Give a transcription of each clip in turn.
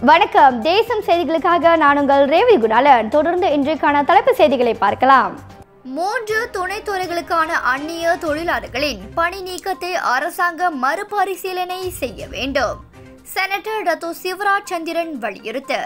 வணக்கம் தேசம் செய்திகளுக்காக நான் உங்கள் ரேவி குணாலன் தொடர்ந்து இன்றைக்கான தலைப்பு செய்திகளை பார்க்கலாம் மூன்று துணைத்துறைகளுக்கான அந்நிய தொழிலாளர்களின் பணி நீக்கத்தை அரசாங்கம் மறுபரிசீலனை செய்ய வேண்டும் செனட்டர் டத்தோ சிவராஜ் சந்திரன் வலியுறுத்து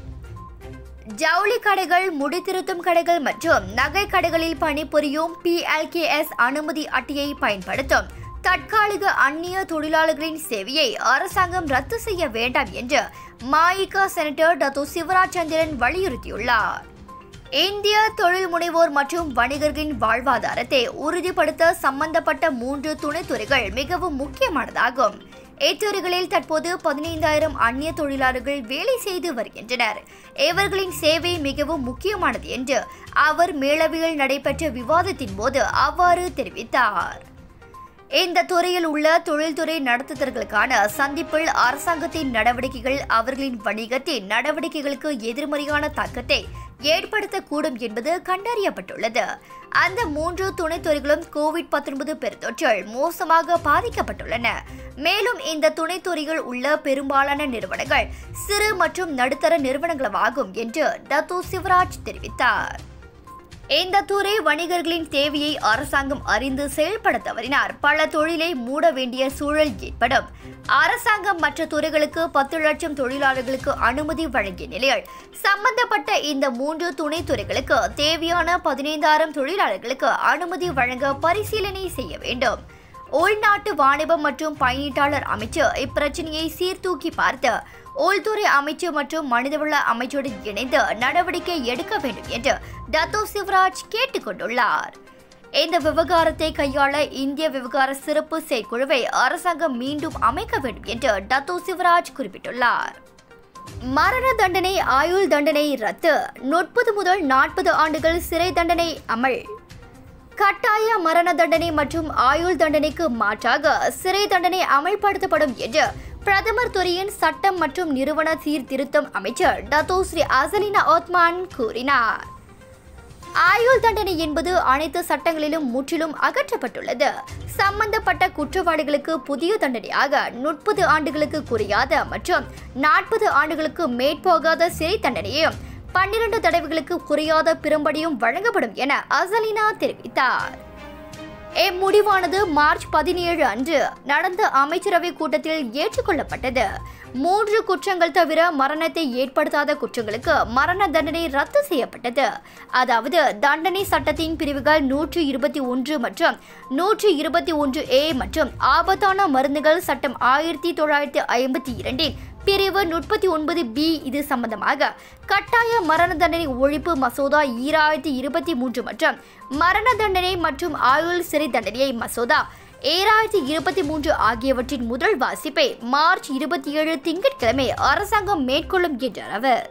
ஜவுளி கடைகள் முடித்திருத்தும் கடைகள் மற்றும் நகை கடைகளில் பணிபுரியும் பிஎல்கேஎஸ் அனுமதி அட்டையை பயன்படுத்தும் தற்காலிக அந்நிய தொழிலாளர்களின் சேவையை அரசாங்கம் ரத்து செய்ய வேண்டாம் என்று மாயிகா செனட்டர் டத்தோ சிவராஜ் சந்திரன் வலியுறுத்தியுள்ளார் இந்திய தொழில் முனைவோர் மற்றும் வணிகர்களின் வாழ்வாதாரத்தை உறுதிப்படுத்த சம்பந்தப்பட்ட மூன்று துணைத்துறைகள் மிகவும் முக்கியமானதாகும் இத்துறைகளில் தற்போது பதினைந்தாயிரம் அந்நிய தொழிலாளர்கள் வேலை செய்து வருகின்றனர் இவர்களின் சேவை மிகவும் முக்கியமானது என்று அவர் மேலவையில் நடைபெற்ற விவாதத்தின் போது அவ்வாறு தெரிவித்தார் இந்த துறையில் உள்ள தொழில்துறை நடத்துதர்களுக்கான சந்திப்பில் அரசாங்கத்தின் நடவடிக்கைகள் அவர்களின் வணிகத்தின் நடவடிக்கைகளுக்கு எதிர்மறையான தாக்கத்தை ஏற்படுத்தக்கூடும் என்பது கண்டறியப்பட்டுள்ளது அந்த மூன்று துணைத்துறைகளும் கோவிட் 19 பெருந்தொற்றால் மோசமாக பாதிக்கப்பட்டுள்ளன மேலும் இந்த துணைத்துறையில் உள்ள பெரும்பாலான நிறுவனங்கள் சிறு மற்றும் நடுத்தர நிறுவனங்களாகும் என்று டத்து சிவராஜ் தெரிவித்தார் இந்த துறை வணிகர்களின் தேவையை அரசாங்கம் அறிந்து செயல்பட தவறினார் பல தொழிலை மூட வேண்டிய சூழல் ஏற்படும் அரசாங்கம் மற்ற துறைகளுக்கு பத்து லட்சம் தொழிலாளர்களுக்கு அனுமதி வழங்கிய நிலையில் சம்பந்தப்பட்ட இந்த மூன்று துணை துறைகளுக்கு தேவையான பதினைந்தாயிரம் தொழிலாளர்களுக்கு அனுமதி வழங்க பரிசீலனை செய்ய வேண்டும் உள்நாட்டு வாணிபம் மற்றும் பயணீட்டாளர் அமைச்சு இப்பிரச்சனையை சீர்தூக்கி பார்த்து உள்துறை அமைச்சு மற்றும் மனிதவள அமைச்சுடன் இணைந்து நடவடிக்கை எடுக்க வேண்டும் என்று டத்தோ சிவராஜ் கேட்டுக்கொண்டுள்ளார் இந்த விவகாரத்தை கையாள இந்திய விவகார சிறப்பு செயற்குழுவை அரசாங்கம் மீண்டும் அமைக்க வேண்டும் என்று டத்தோ சிவராஜ் குறிப்பிட்டுள்ளார் மரண தண்டனை ஆயுள் தண்டனை ரத்து முப்பது முதல் நாற்பது ஆண்டுகள் சிறை தண்டனை அமல் கட்டாய மரண தண்டனை மற்றும் ஆயுள் தண்டனைக்கு மாற்றாக சிறை தண்டனை அமல்படுத்தப்படும் என்று பிரதமர் துறையின் சட்டம் மற்றும் நிறுவன சீர்திருத்தம் அமைச்சர் டத்தோ ஸ்ரீ அசலினா ஓத்மான் கூறினார் ஆயுள் தண்டனை என்பது அனைத்து சட்டங்களிலும் முற்றிலும் அகற்றப்பட்டுள்ளது சம்பந்தப்பட்ட குற்றவாளிகளுக்கு புதிய தண்டனையாக முப்பது ஆண்டுகளுக்கு குறையாத மற்றும் நாற்பது ஆண்டுகளுக்கு மேற்போகாத சிறை தண்டனையும் பன்னிரண்டு தடவைகளுக்கு குறையாத பிறம்படியும் வழங்கப்படும் என அசலினா தெரிவித்தார் இம்முடிவானது மார்ச் பதினேழு அன்று நடந்த அமைச்சரவை கூட்டத்தில் ஏற்றுக்கொள்ளப்பட்டது மூன்று குற்றங்கள் தவிர மரணத்தை ஏற்படுத்தாத குற்றங்களுக்கு மரண தண்டனை ரத்து செய்யப்பட்டது அதாவது தண்டனை சட்டத்தின் பிரிவுகள் நூற்று இருபத்தி ஒன்று மற்றும் நூற்று இருபத்தி ஒன்று ஏ மற்றும் ஆபத்தான மருந்துகள் சட்டம் ஆயிரத்தி தொள்ளாயிரத்தி ஐம்பத்தி இரண்டின் பிரிவு முப்பத்தி ஒன்பது பி இது சம்பந்தமாக கட்டாய மரண தண்டனை ஒழிப்பு மசோதா ஈராயிரத்தி இருபத்தி மூன்று மற்றும் மரண தண்டனை மற்றும் ஆயுள் சிறை தண்டனையை மசோதா ஏழாயிரத்தி இருபத்தி மூன்று ஆகியவற்றின் முதல் வாசிப்பை மார்ச் இருபத்தி ஏழு திங்கட்கிழமை அரசாங்கம் மேற்கொள்ளும் என்றார் அவர்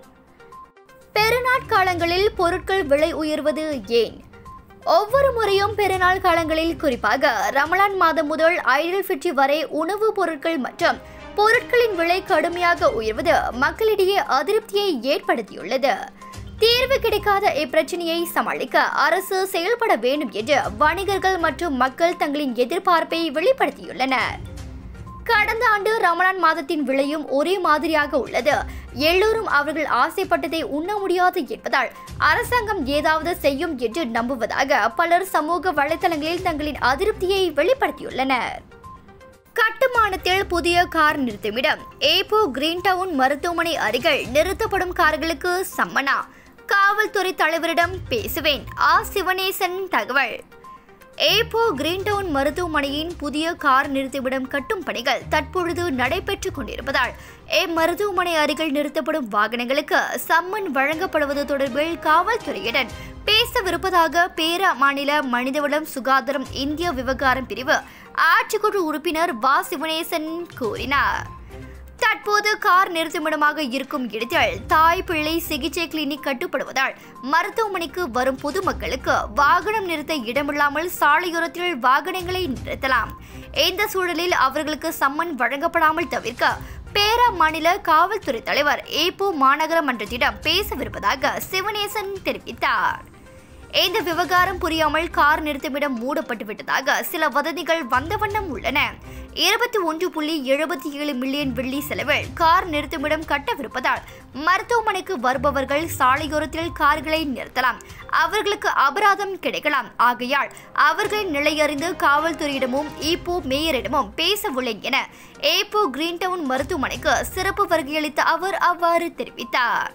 பெருநாட்காலங்களில் பொருட்கள் விலை உயர்வது ஏன் ஒவ்வொரு முறையும் பெருநாள் காலங்களில் குறிப்பாக ரமலான் மாதம் முதல் ஐடில் ஃபிட்ரி வரை உணவுப் பொருட்கள் மற்றும் பொருட்களின் விலை கடுமையாக உயர்வது மக்களிடையே அதிருப்தியை ஏற்படுத்தியுள்ளது தீர்வு கிடைக்காத இப்பிரச்சனையை சமாளிக்க அரசு செயல்பட வேண்டும் என்று வணிகர்கள் மற்றும் மக்கள் தங்களின் எதிர்பார்ப்பை வெளிப்படுத்தியுள்ளனர் கடந்த ஆண்டு ரமலான் மாதத்தின் விலையும் ஒரே மாதிரியாக உள்ளது எல்லோரும் அவர்கள் ஆசைப்பட்டதை உண்ண முடியாது என்பதால் அரசாங்கம் ஏதாவது செய்யும் என்று நம்புவதாக பலர் சமூக வலைதளங்களில் தங்களின் அதிருப்தியை வெளிப்படுத்தியுள்ளனர் கட்டுமானத்தில் புதிய கார் நிறுத்துமிடம் ஏப்போ கிரீன் டவுன் மருத்துவமனை அருகில் நிறுத்தப்படும் கார்களுக்கு சம்மனா காவல்துறை தலைவரிடம் பேசுவேன் ஆ சிவனேசன் தகவல் ஏப்போ கிரீன் டவுன் மருத்துவமனையின் புதிய கார் நிறுத்திவிடும் கட்டும் பணிகள் தற்பொழுது நடைபெற்றுக் கொண்டிருப்பதால் இம்மருத்துவமனை அருகில் நிறுத்தப்படும் வாகனங்களுக்கு சம்மன் வழங்கப்படுவது தொடர்பில் காவல்துறையுடன் பேசவிருப்பதாக பேர மாநில மனிதவளம் சுகாதாரம் இந்திய விவகாரம் பிரிவு ஆட்சிக்குழு உறுப்பினர் வா சிவனேசன் கூறினார் தற்போது கார் நிறுத்துமிடமாக இருக்கும் இடத்தில் தாய் பிள்ளை சிகிச்சை கிளினிக் கட்டுப்படுவதால் மருத்துவமனைக்கு வரும் பொதுமக்களுக்கு வாகனம் நிறுத்த இடமில்லாமல் சாலையோரத்தில் வாகனங்களை நிறுத்தலாம் இந்த சூழலில் அவர்களுக்கு சம்மன் வழங்கப்படாமல் தவிர்க்க பேரா மாநில காவல்துறை தலைவர் ஏப்போ மாநகர மன்றத்திடம் பேசவிருப்பதாக சிவனேசன் தெரிவித்தார் இந்த விவகாரம் புரியாமல் கார் நிறுத்துமிடம் மூடப்பட்டு விட்டதாக சில வதந்திகள் வந்த வண்ணம் உள்ளன இருபத்தி ஒன்று புள்ளி எழுபத்தி ஏழு மில்லியன் வெள்ளி செலவில் கார் நிறுத்துமிடம் கட்டவிருப்பதால் மருத்துவமனைக்கு வருபவர்கள் சாலையோரத்தில் கார்களை நிறுத்தலாம் அவர்களுக்கு அபராதம் கிடைக்கலாம் ஆகையால் அவர்களின் நிலையறிந்து காவல்துறையிடமும் ஈப்போ மேயரிடமும் பேசவில்லை என ஏப்போ கிரீன் டவுன் மருத்துவமனைக்கு சிறப்பு வருகையளித்த அவர் அவ்வாறு தெரிவித்தார்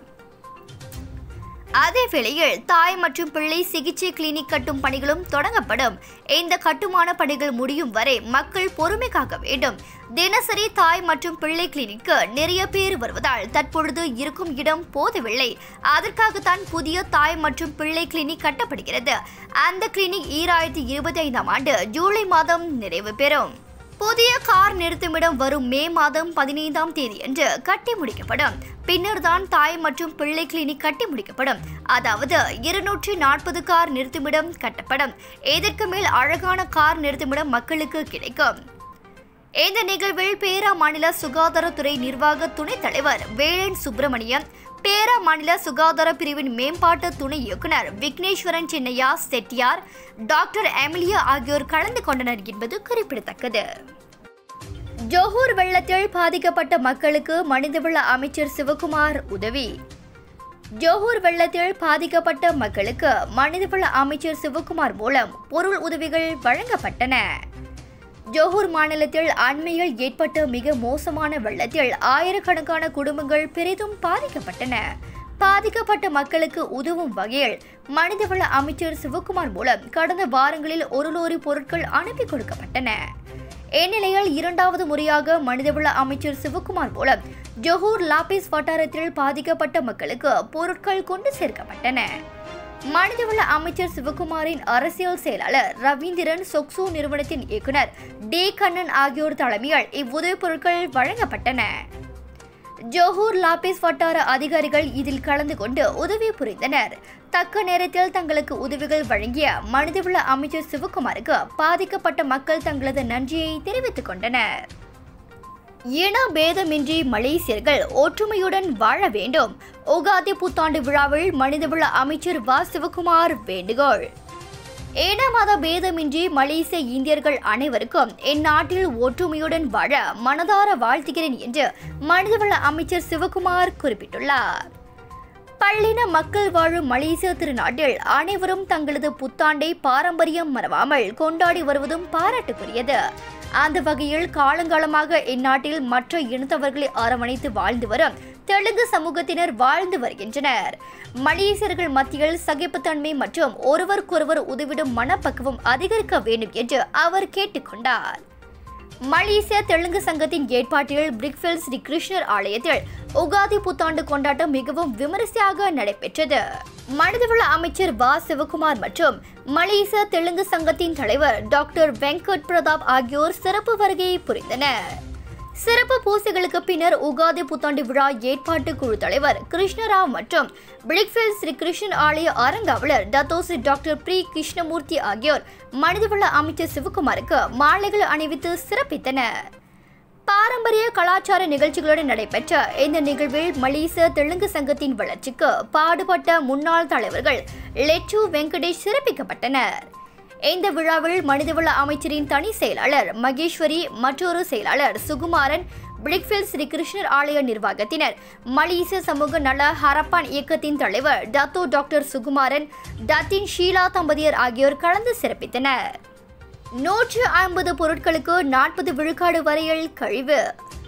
அதே வேளையில் தாய் மற்றும் பிள்ளை சிகிச்சை கிளினிக் கட்டும் பணிகளும் தொடங்கப்படும் இந்த கட்டுமான பணிகள் முடியும் வரை மக்கள் பொறுமை காக்க வேண்டும் தினசரி தாய் மற்றும் பிள்ளை கிளினிக்கு நிறைய பேர் வருவதால் தற்பொழுது இருக்கும் இடம் போதவில்லை அதற்காகத்தான் புதிய தாய் மற்றும் பிள்ளை கிளினிக் கட்டப்படுகிறது அந்த கிளினிக் ஈராயிரத்தி இருபத்தி ஐந்தாம் ஆண்டு ஜூலை மாதம் நிறைவு பெறும் புதிய கார் நிறுத்துமிடம் வரும் மே மாதம் பதினைந்தாம் தேதியன்று கட்டி முடிக்கப்படும் பின்னர் தான் தாய் மற்றும் பிள்ளை கிளினிக் கட்டி முடிக்கப்படும் அதாவது இருநூற்றி நாற்பது கார் நிறுத்துமிடம் கட்டப்படும் இதற்கு மேல் அழகான கார் நிறுத்துமிடம் மக்களுக்கு கிடைக்கும் இந்த நிகழ்வில் பேரா மாநில சுகாதாரத்துறை நிர்வாக துணைத் தலைவர் வேலன் சுப்பிரமணியம் பேரா மாநில சுகாதார பிரிவின் மேம்பாட்டு துணை இயக்குனர் விக்னேஸ்வரன் சின்னையா செட்டியார் டாக்டர் எமிலியா ஆகியோர் கலந்து கொண்டனர் என்பது குறிப்பிடத்தக்கது ஜோஹூர் வெள்ளத்தில் பாதிக்கப்பட்ட மக்களுக்கு மனிதவள அமைச்சர் சிவகுமார் உதவி ஜோஹூர் வெள்ளத்தில் பாதிக்கப்பட்ட மக்களுக்கு மனிதவள அமைச்சர் சிவகுமார் மூலம் பொருள் உதவிகள் வழங்கப்பட்டன ஜோஹூர் மாநிலத்தில் அண்மையில் ஏற்பட்ட மிக மோசமான வெள்ளத்தில் ஆயிரக்கணக்கான குடும்பங்கள் பெரிதும் பாதிக்கப்பட்டன பாதிக்கப்பட்ட மக்களுக்கு உதவும் வகையில் மனிதவள அமைச்சர் சிவகுமார் மூலம் கடந்த வாரங்களில் ஒரு லோரி பொருட்கள் அனுப்பி கொடுக்கப்பட்டன இந்நிலையில் இரண்டாவது முறையாக மனிதவள அமைச்சர் சிவகுமார் மூலம் ஜொஹூர் லாபிஸ் வட்டாரத்தில் பாதிக்கப்பட்ட மக்களுக்கு பொருட்கள் கொண்டு சேர்க்கப்பட்டன மனிதவள அமைச்சர் சிவகுமாரின் அரசியல் செயலாளர் ரவீந்திரன் சொக்சோ நிறுவனத்தின் இயக்குனர் டி கண்ணன் ஆகியோர் தலைமையில் இவ்வுதவிப் பொருட்கள் வழங்கப்பட்டன ஜோஹூர் லாபிஸ் வட்டார அதிகாரிகள் இதில் கலந்து கொண்டு உதவி புரிந்தனர் தக்க நேரத்தில் தங்களுக்கு உதவிகள் வழங்கிய மனிதவள அமைச்சர் சிவகுமாருக்கு பாதிக்கப்பட்ட மக்கள் தங்களது நன்றியை தெரிவித்துக் கொண்டனர் இன பேதமின்றி மலேசியர்கள் ஒற்றுமையுடன் வாழ வேண்டும் உகாதி புத்தாண்டு விழாவில் மனிதவள அமைச்சர் வ சிவகுமார் வேண்டுகோள் இன மத பேதமின்றி மலேசிய இந்தியர்கள் அனைவருக்கும் இந்நாட்டில் ஒற்றுமையுடன் வாழ மனதார வாழ்த்துகிறேன் என்று மனிதவள அமைச்சர் சிவகுமார் குறிப்பிட்டுள்ளார் பள்ளின மக்கள் வாழும் மலேசிய திருநாட்டில் அனைவரும் தங்களது புத்தாண்டை பாரம்பரியம் மறவாமல் கொண்டாடி வருவதும் பாராட்டுக்குரியது அந்த வகையில் காலங்காலமாக இந்நாட்டில் மற்ற இனத்தவர்களை அரவணைத்து வாழ்ந்து வரும் தெலுங்கு சமூகத்தினர் வாழ்ந்து வருகின்றனர் மலேசியர்கள் மத்தியில் சகிப்புத்தன்மை மற்றும் ஒருவருக்கொருவர் உதவிடும் மனப்பக்குவம் அதிகரிக்க வேண்டும் என்று அவர் கேட்டுக்கொண்டார் மலேசிய தெலுங்கு சங்கத்தின் ஏற்பாட்டில் பிரிக்ஃபில் ஸ்ரீ கிருஷ்ணர் ஆலயத்தில் உகாதி புத்தாண்டு கொண்டாட்டம் மிகவும் விமரிசையாக நடைபெற்றது மனிதவள அமைச்சர் வ சிவகுமார் மற்றும் மலேசிய தெலுங்கு சங்கத்தின் தலைவர் டாக்டர் வெங்கட் பிரதாப் ஆகியோர் சிறப்பு வருகை புரிந்தனர் சிறப்பு பூசைகளுக்கு பின்னர் உகாதி புத்தாண்டு விழா ஏற்பாட்டு குழு தலைவர் கிருஷ்ணராவ் மற்றும் பிளிக்ஃபீல்ட் ஸ்ரீ கிருஷ்ணன் ஆலய அறங்காவலர் டத்தோஸ்ரீ டாக்டர் பி கிருஷ்ணமூர்த்தி ஆகியோர் மனிதவள அமைச்சர் சிவகுமாருக்கு மாலைகள் அணிவித்து சிறப்பித்தனர் பாரம்பரிய கலாச்சார நிகழ்ச்சிகளுடன் நடைபெற்ற இந்த நிகழ்வில் மலேசிய தெலுங்கு சங்கத்தின் வளர்ச்சிக்கு பாடுபட்ட முன்னாள் தலைவர்கள் லெச்சு வெங்கடேஷ் சிறப்பிக்கப்பட்டனர் இந்த விழாவில் மனிதவள அமைச்சரின் தனி செயலாளர் மகேஸ்வரி மற்றொரு செயலாளர் சுகுமாரன் பிளிக்ஃபீல்ட் ஸ்ரீ கிருஷ்ணர் ஆலய நிர்வாகத்தினர் மலேசிய சமூக நல ஹரப்பான் இயக்கத்தின் தலைவர் Dato doctor Sugumaran Datin Sheila தம்பதியர் ஆகியோர் கலந்து சிறப்பித்தனர் நூற்று ஐம்பது பொருட்களுக்கு நாற்பது விழுக்காடு வரையில் கழிவு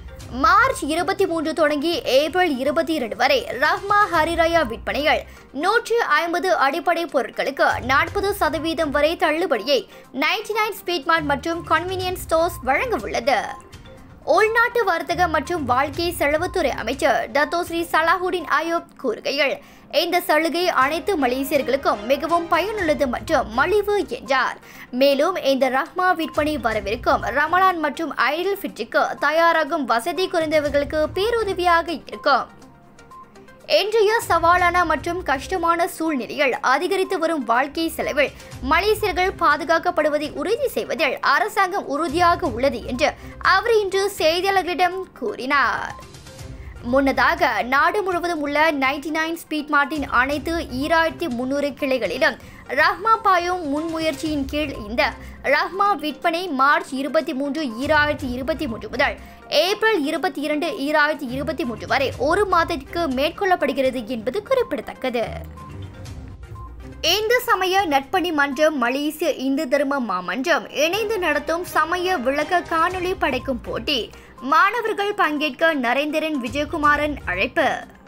மார்ச் இருபத்தி மூன்று தொடங்கி ஏப்ரல் இருபத்தி இரண்டு வரை ரஹ்மா ஹரிராயா விற்பனைகள் நூற்று ஐம்பது அடிப்படை பொருட்களுக்கு நாற்பது சதவீதம் வரை தள்ளுபடியை நைன்டி நைன் ஸ்பீட்மார்ட் மற்றும் கன்வீனியன்ஸ் ஸ்டோர்ஸ் வழங்க உள்ளது உள்நாட்டு வர்த்தக மற்றும் வாழ்க்கை செலவுத்துறை அமைச்சர் டத்தோஸ்ரீ சலாஹுடின் அயோப் கூறுகையில் இந்த சலுகை அனைத்து மலேசியர்களுக்கும் மிகவும் பயனுள்ளது மற்றும் மலிவு என்றார் மேலும் இந்த ரஹ்மா விற்பனை வரவிருக்கும் ரமலான் மற்றும் ஐடில் ஃபிட்ரிக்கு தயாராகும் வசதி குறைந்தவர்களுக்கு பேருதவியாக இருக்கும் இன்றைய சவாலான மற்றும் கஷ்டமான சூழ்நிலையில் அதிகரித்து வரும் வாழ்க்கை செலவில் மலேசியர்கள் பாதுகாக்கப்படுவதை உறுதி செய்வதில் அரசாங்கம் உறுதியாக உள்ளது என்று அவர் இன்று செய்தியாளர்களிடம் கூறினார் முன்னதாக நாடு முழுவதும் உள்ள நைன்டி நைன் ஸ்பீட் மார்ட்டின் அனைத்து ஈராயிரத்தி முன்னூறு கிளைகளிலும் ரஹ்மா பாயும் முன்முயற்சியின் கீழ் இந்த ரஹ்மா விற்பனை மார்ச் இருபத்தி மூன்று ஈராயிரத்தி இருபத்தி மூன்று முதல் ஏப்ரல் இருபத்தி இரண்டு ஈராயிரத்தி இருபத்தி மூன்று வரை ஒரு மாதத்திற்கு மேற்கொள்ளப்படுகிறது என்பது குறிப்பிடத்தக்கது இந்து சமய நட்பணி மன்றம் மலேசிய இந்து தர்ம மாமன்றம் இணைந்து நடத்தும் சமய விளக்க காணொளி படைக்கும் போட்டி மாணவர்கள் பங்கேற்க நரேந்திரன் விஜயகுமாரன் அழைப்பு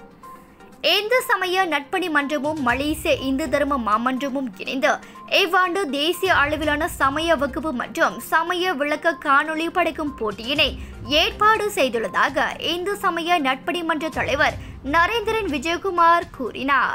இந்து சமய நட்பணி மன்றமும் மலேசிய இந்து தர்ம மாமன்றமும் இணைந்து இவ்வாண்டு தேசிய அளவிலான சமய வகுப்பு மற்றும் சமய விளக்க காணொளி படைக்கும் போட்டியினை ஏற்பாடு செய்துள்ளதாக இந்து சமய நட்பணி மன்ற தலைவர் நரேந்திரன் விஜயகுமார் கூறினார்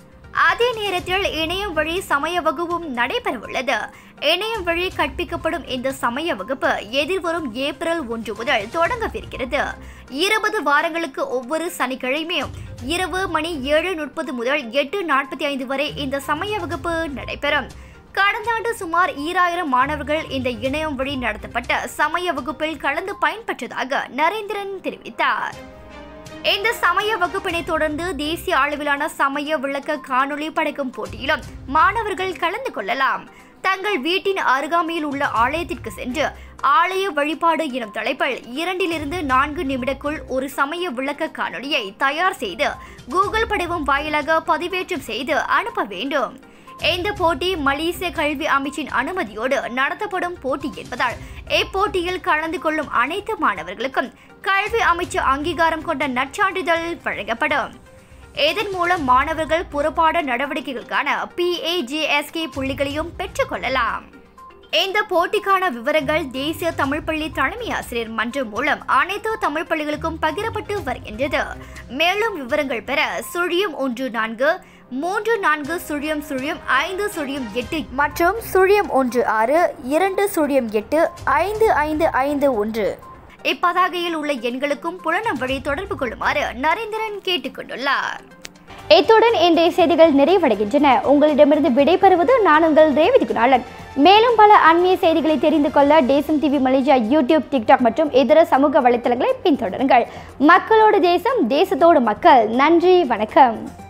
அதே நேரத்தில் இணையம் வழி சமய வகுப்பும் நடைபெறவுள்ளது இணையம் வழி கற்பிக்கப்படும் இந்த சமய வகுப்பு எதிர்வரும் ஏப்ரல் ஒன்று முதல் தொடங்கவிருக்கிறது இருபது வாரங்களுக்கு ஒவ்வொரு சனிக்கிழமையும் இரவு மணி ஏழு முப்பது முதல் எட்டு நாற்பத்தி ஐந்து வரை இந்த சமய வகுப்பு நடைபெறும் கடந்த ஆண்டு சுமார் ஈராயிரம் மாணவர்கள் இந்த இணையம் வழி நடத்தப்பட்ட சமய வகுப்பில் கலந்து பயன்பெற்றதாக நரேந்திரன் தெரிவித்தார் இந்த சமய வகுப்பினை தொடர்ந்து தேசிய அளவிலான சமய விளக்க காணொளி படைக்கும் போட்டியிலும் மாணவர்கள் கலந்து கொள்ளலாம் தங்கள் வீட்டின் அருகாமையில் உள்ள ஆலயத்திற்கு சென்று ஆலய வழிபாடு எனும் தலைப்பில் இரண்டிலிருந்து நான்கு நிமிடக்குள் ஒரு சமய விளக்க காணொளியை தயார் செய்து கூகுள் படிவம் வாயிலாக பதிவேற்றம் செய்து அனுப்ப வேண்டும் இந்த போட்டி மலேசிய கல்வி அமைச்சின் அனுமதியோடு நடத்தப்படும் போட்டி என்பதால் இப்போட்டியில் கலந்து கொள்ளும் அனைத்து மாணவர்களுக்கும் கல்வி அமைச்சு அங்கீகாரம் கொண்ட நற்சான்றிதழ் வழங்கப்படும் இதன் மூலம் மாணவர்கள் புறப்பாட நடவடிக்கைகளுக்கான பிஏஜேஎஸ்கே புள்ளிகளையும் பெற்றுக்கொள்ளலாம் இந்த போட்டிக்கான விவரங்கள் தேசிய தமிழ் பள்ளி தலைமை ஆசிரியர் மன்றம் மூலம் அனைத்து தமிழ் பள்ளிகளுக்கும் பகிரப்பட்டு வருகின்றது மேலும் விவரங்கள் பெற சுழியம் ஒன்று நான்கு மூன்று நான்கு சுழியம் சுழியம் ஐந்து சுழியம் எட்டு மற்றும் சுழியம் ஒன்று ஆறு இரண்டு சுழியம் எட்டு ஐந்து ஐந்து ஐந்து ஒன்று இப்பதாகையில் உள்ள எண்களுக்கும் புலனம் வழி தொடர்பு கொள்ளுமாறு நரேந்திரன் கேட்டுக்கொண்டுள்ளார் இத்துடன் இன்றைய செய்திகள் நிறைவடைகின்றன உங்களிடமிருந்து விடைபெறுவது நான் உங்கள் ரேவதி குணாளன் மேலும் பல ஆன்மீக செய்திகளை தெரிந்து கொள்ள தேசம் டிவி மலேசியா யூடியூப் டிக்டாக் மற்றும் இதர சமூக வலைத்தளங்களை பின்தொடருங்கள் மக்களோடு தேசம் தேசத்தோடு மக்கள் நன்றி வணக்கம்